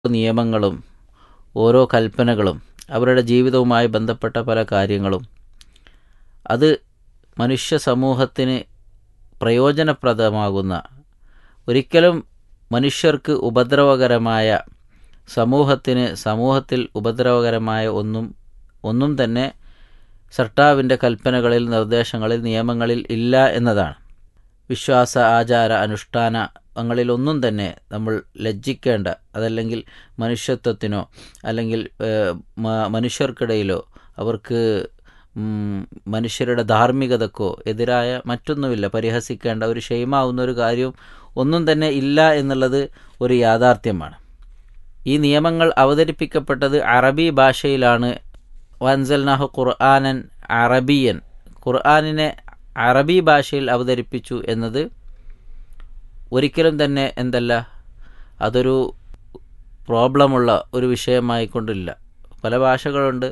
നിയമങ്ങളും ഓരോ കൽപ്പനകളും അവരുടെ ജീവിതവുമായി ബന്ധപ്പെട്ട പല കാര്യങ്ങളും അത് മനുഷ്യ സമൂഹത്തിന് പ്രയോജനപ്രദമാകുന്ന ഒരിക്കലും മനുഷ്യർക്ക് ഉപദ്രവകരമായ സമൂഹത്തിന് സമൂഹത്തിൽ ഉപദ്രവകരമായ ഒന്നും ഒന്നും തന്നെ സർട്ടാവിൻ്റെ കൽപ്പനകളിൽ നിർദ്ദേശങ്ങളിൽ നിയമങ്ങളിൽ ഇല്ല എന്നതാണ് വിശ്വാസ ആചാര അനുഷ്ഠാനങ്ങളിലൊന്നും തന്നെ നമ്മൾ ലജ്ജിക്കേണ്ട അതല്ലെങ്കിൽ മനുഷ്യത്വത്തിനോ അല്ലെങ്കിൽ ഏഹ്, മ- മനുഷ്യർക്കിടയിലോ അവർക്ക് ഉം, മനുഷ്യരുടെ ധാർമ്മികതക്കോ എതിരായ മറ്റൊന്നുമില്ല പരിഹസിക്കേണ്ട ഒരു ഷെയ്മാവുന്ന ഒരു കാര്യവും ഒന്നും തന്നെ ഇല്ല എന്നുള്ളത് ഒരു യാഥാർത്ഥ്യമാണ് ഈ നിയമങ്ങൾ അവതരിപ്പിക്കപ്പെട്ടത് അറബി ഭാഷയിലാണ് വൻസൽനാഹു ഖുർആാനൻ അറബിയൻ ഖുർആാനിനെ അറബി ഭാഷയിൽ അവതരിപ്പിച്ചു എന്നത് ഒരിക്കലും തന്നെ എന്തല്ല അതൊരു പ്രോബ്ലമുള്ള ഒരു വിഷയമായിക്കൊണ്ടില്ല പല ഭാഷകളുണ്ട്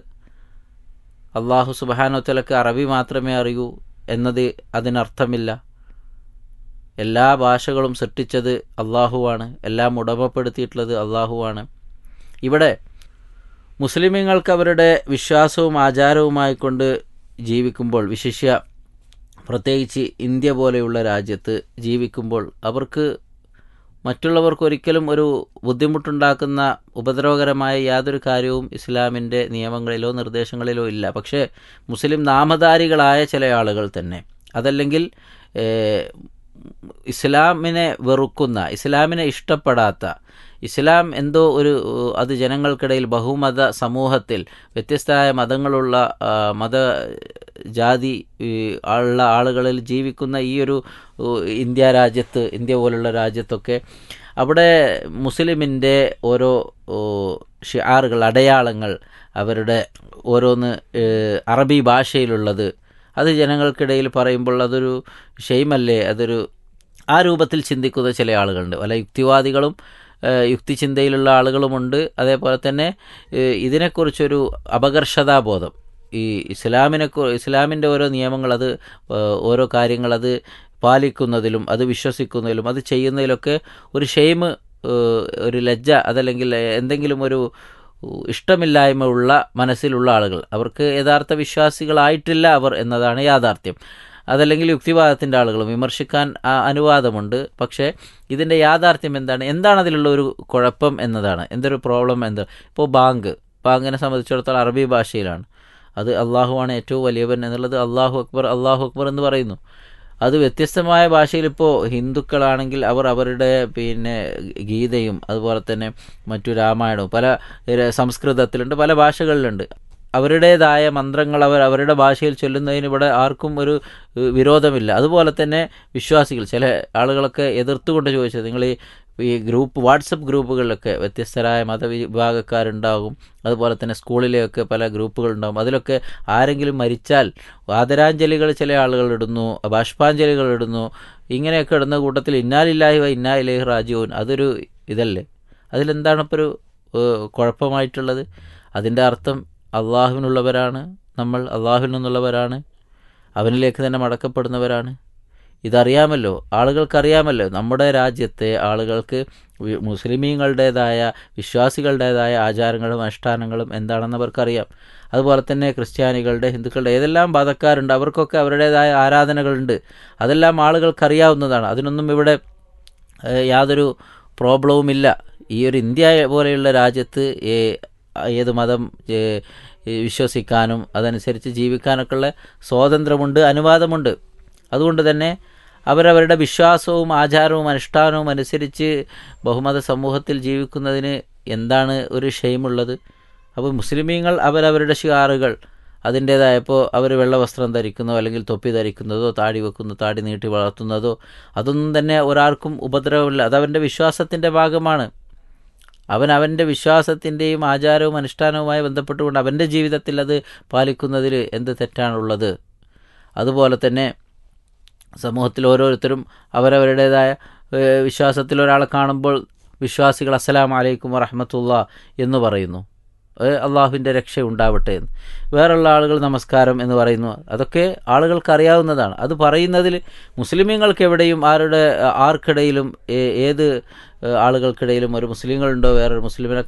അള്ളാഹു സുബാനോത്തലക്ക് അറബി മാത്രമേ അറിയൂ എന്നത് അതിനർത്ഥമില്ല എല്ലാ ഭാഷകളും സൃഷ്ടിച്ചത് അള്ളാഹുവാണ് എല്ലാം ഉടമപ്പെടുത്തിയിട്ടുള്ളത് അള്ളാഹുവാണ് ഇവിടെ മുസ്ലിമീങ്ങൾക്ക് അവരുടെ വിശ്വാസവും ആചാരവുമായി കൊണ്ട് ജീവിക്കുമ്പോൾ വിശിഷ്യ പ്രത്യേകിച്ച് ഇന്ത്യ പോലെയുള്ള രാജ്യത്ത് ജീവിക്കുമ്പോൾ അവർക്ക് മറ്റുള്ളവർക്ക് ഒരിക്കലും ഒരു ബുദ്ധിമുട്ടുണ്ടാക്കുന്ന ഉപദ്രവകരമായ യാതൊരു കാര്യവും ഇസ്ലാമിൻ്റെ നിയമങ്ങളിലോ നിർദ്ദേശങ്ങളിലോ ഇല്ല പക്ഷേ മുസ്ലിം നാമധാരികളായ ചില ആളുകൾ തന്നെ അതല്ലെങ്കിൽ ഏഹ്, ഇസ്ലാമിനെ വെറുക്കുന്ന ഇസ്ലാമിനെ ഇഷ്ടപ്പെടാത്ത ഇസ്ലാം എന്തോ ഒരു ഏഹ്, അത് ജനങ്ങൾക്കിടയിൽ ബഹുമത സമൂഹത്തിൽ വ്യത്യസ്തമായ മതങ്ങളുള്ള ആ, മത ജാതി ഈ, ഉള്ള ആളുകളിൽ ജീവിക്കുന്ന ഈ ഒരു ഏഹ്, ഇന്ത്യ രാജ്യത്ത് ഇന്ത്യ പോലുള്ള രാജ്യത്തൊക്കെ അവിടെ മുസ്ലിമിൻ്റെ ഓരോ ഏഹ്, ഷിആറുകൾ അടയാളങ്ങൾ അവരുടെ ഓരോന്ന് ഏഹ്, അറബി ഭാഷയിലുള്ളത് അത് ജനങ്ങൾക്കിടയിൽ പറയുമ്പോൾ അതൊരു ഷെയ്മല്ലേ അതൊരു ആ രൂപത്തിൽ ചിന്തിക്കുന്ന ചില ആളുകളുണ്ട് പല യുക്തിവാദികളും ഏഹ്, യുക്തിചിന്തയിലുള്ള ആളുകളുമുണ്ട് അതേപോലെ തന്നെ ഏഹ്, ഇതിനെക്കുറിച്ചൊരു അപകർഷതാബോധം ഈ ഇസ്ലാമിനെ കു- ഇസ്ലാമിൻ്റെ ഓരോ നിയമങ്ങൾ അത് ഏഹ്, ഓരോ കാര്യങ്ങൾ അത് പാലിക്കുന്നതിലും അത് വിശ്വസിക്കുന്നതിലും അത് ചെയ്യുന്നതിലൊക്കെ ഒരു ഷെയ്മ് ഏഹ്, ഒരു ലജ്ജ അതല്ലെങ്കിൽ എന്തെങ്കിലും ഒരു ഇഷ്ടമില്ലായ്മ ഉള്ള മനസ്സിലുള്ള ആളുകൾ അവർക്ക് യഥാർത്ഥ വിശ്വാസികളായിട്ടില്ല അവർ എന്നതാണ് യാഥാർത്ഥ്യം അതല്ലെങ്കിൽ യുക്തിവാദത്തിൻ്റെ ആളുകൾ വിമർശിക്കാൻ ആ, അനുവാദമുണ്ട് പക്ഷേ ഇതിൻ്റെ യാഥാർത്ഥ്യം എന്താണ് എന്താണ് അതിലുള്ള ഒരു കുഴപ്പം എന്നതാണ് എന്തൊരു പ്രോബ്ലം എന്ത് ഇപ്പോൾ ബാങ്ക് ബാങ്കിനെ സംബന്ധിച്ചിടത്തോളം അറബി ഭാഷയിലാണ് അത് അള്ളാഹുവാണ് ഏറ്റവും വലിയവൻ എന്നുള്ളത് അള്ളാഹു അക്ബർ അള്ളാഹു അക്ബർ എന്ന് പറയുന്നു അത് വ്യത്യസ്തമായ ഭാഷയിൽ ഇപ്പോൾ ഹിന്ദുക്കളാണെങ്കിൽ അവർ അവരുടെ പിന്നെ ഗീതയും അതുപോലെ തന്നെ മറ്റു രാമായണവും പല ര- സംസ്കൃതത്തിലുണ്ട് പല ഭാഷകളിലുണ്ട് അവരുടേതായ മന്ത്രങ്ങൾ അവർ അവരുടെ ഭാഷയിൽ ചൊല്ലുന്നതിന് ഇവിടെ ആർക്കും ഒരു ഏഹ്, വിരോധമില്ല അതുപോലെ തന്നെ വിശ്വാസികൾ ചില ആളുകളൊക്കെ എതിർത്തുകൊണ്ട് ചോദിച്ചത് നിങ്ങൾ ഈ ഈ ഗ്രൂപ്പ് വാട്സപ്പ് ഗ്രൂപ്പുകളിലൊക്കെ വ്യത്യസ്തരായ മതവിഭാഗക്കാരുണ്ടാകും അതുപോലെ തന്നെ സ്കൂളിലെയൊക്കെ പല ഗ്രൂപ്പുകളുണ്ടാകും അതിലൊക്കെ ആരെങ്കിലും മരിച്ചാൽ ആദരാഞ്ജലികൾ ചില ആളുകൾ ഇടുന്നു ബാഷ്പാഞ്ജലികൾ ഇടുന്നു ഇങ്ങനെയൊക്കെ ഇടുന്ന കൂട്ടത്തിൽ ഇന്നാലില്ലാഹി വ ഇന്നാ ഇലൈഹി റാജിഊൻ അതൊരു ഇതല്ലേ അതിലെന്താണ് ഇപ്പോൾ ഒരു ഏഹ്, കുഴപ്പമായിട്ടുള്ളത് അതിൻ്റെ അർത്ഥം അള്ളാഹുവിനുള്ളവരാണ് നമ്മൾ അള്ളാഹുവിൽ നിന്നുള്ളവരാണ് അവനിലേക്ക് തന്നെ മടക്കപ്പെടുന്നവരാണ് ഇതറിയാമല്ലോ ആളുകൾക്കറിയാമല്ലോ നമ്മുടെ രാജ്യത്തെ ആളുകൾക്ക് വി- മുസ്ലിമീങ്ങളുടേതായ വിശ്വാസികളുടേതായ ആചാരങ്ങളും അനുഷ്ഠാനങ്ങളും എന്താണെന്ന് അവർക്കറിയാം അതുപോലെ തന്നെ ക്രിസ്ത്യാനികളുടെ ഹിന്ദുക്കളുടെ ഏതെല്ലാം മതക്കാരുണ്ട് അവർക്കൊക്കെ അവരുടേതായ ആരാധനകളുണ്ട് അതെല്ലാം ആളുകൾക്കറിയാവുന്നതാണ് അതിനൊന്നും ഇവിടെ ഏഹ്, യാതൊരു പ്രോബ്ലവുമില്ല ഈ ഒരു ഇന്ത്യ പോലെയുള്ള രാജ്യത്ത് ഏ- ഏത് മതം ഏ- ഈ വിശ്വസിക്കാനും അതനുസരിച്ച് ജീവിക്കാനൊക്കെ ഉള്ള സ്വാതന്ത്ര്യമുണ്ട് അനുവാദമുണ്ട് അതുകൊണ്ട് തന്നെ അവരവരുടെ വിശ്വാസവും ആചാരവും അനുഷ്ഠാനവും അനുസരിച്ച് ബഹുമത സമൂഹത്തിൽ ജീവിക്കുന്നതിന് എന്താണ് ഒരു ഷെയിമുള്ളത് അപ്പോൾ മുസ്ലിമീങ്ങൾ അവരവരുടെ ഷിയാറുകൾ അതിൻ്റേതായ ഇപ്പോൾ അവർ വെള്ള വസ്ത്രം ധരിക്കുന്നതോ അല്ലെങ്കിൽ തൊപ്പി ധരിക്കുന്നതോ താടി വെക്കുന്നു താടി നീട്ടി വളർത്തുന്നതോ അതൊന്നും തന്നെ ഒരാൾക്കും ഉപദ്രവമില്ല അതവൻ്റെ വിശ്വാസത്തിൻ്റെ ഭാഗമാണ് അവൻ അവൻ്റെ വിശ്വാസത്തിൻ്റെയും ആചാരവും അനുഷ്ഠാനവുമായി ബന്ധപ്പെട്ടുകൊണ്ട് അവൻ്റെ ജീവിതത്തിൽ അത് പാലിക്കുന്നതിൽ എന്ത് തെറ്റാണുള്ളത് അതുപോലെ തന്നെ സമൂഹത്തിൽ ഓരോരുത്തരും അവരവരുടേതായ ഏഹ്, വിശ്വാസത്തിൽ ഒരാളെ കാണുമ്പോൾ വിശ്വാസികൾ അസ്സലാം അലൈക്കും വറഹമത്തുള്ള എന്ന് പറയുന്നു അള്ളാഹുവിൻ്റെ രക്ഷ ഉണ്ടാവട്ടെ എന്ന് വേറുള്ള ആളുകൾ നമസ്കാരം എന്ന് പറയുന്നു അതൊക്കെ ആളുകൾക്ക് അറിയാവുന്നതാണ് അത് പറയുന്നതിൽ മുസ്ലിമീങ്ങൾക്ക് എവിടെയും ആരുടെ ആർക്കിടയിലും ഏ- ഏത് ഏഹ്, ആളുകൾക്കിടയിലും ഒരു മുസ്ലിങ്ങളുണ്ടോ വേറൊരു മുസ്ലിമിനെ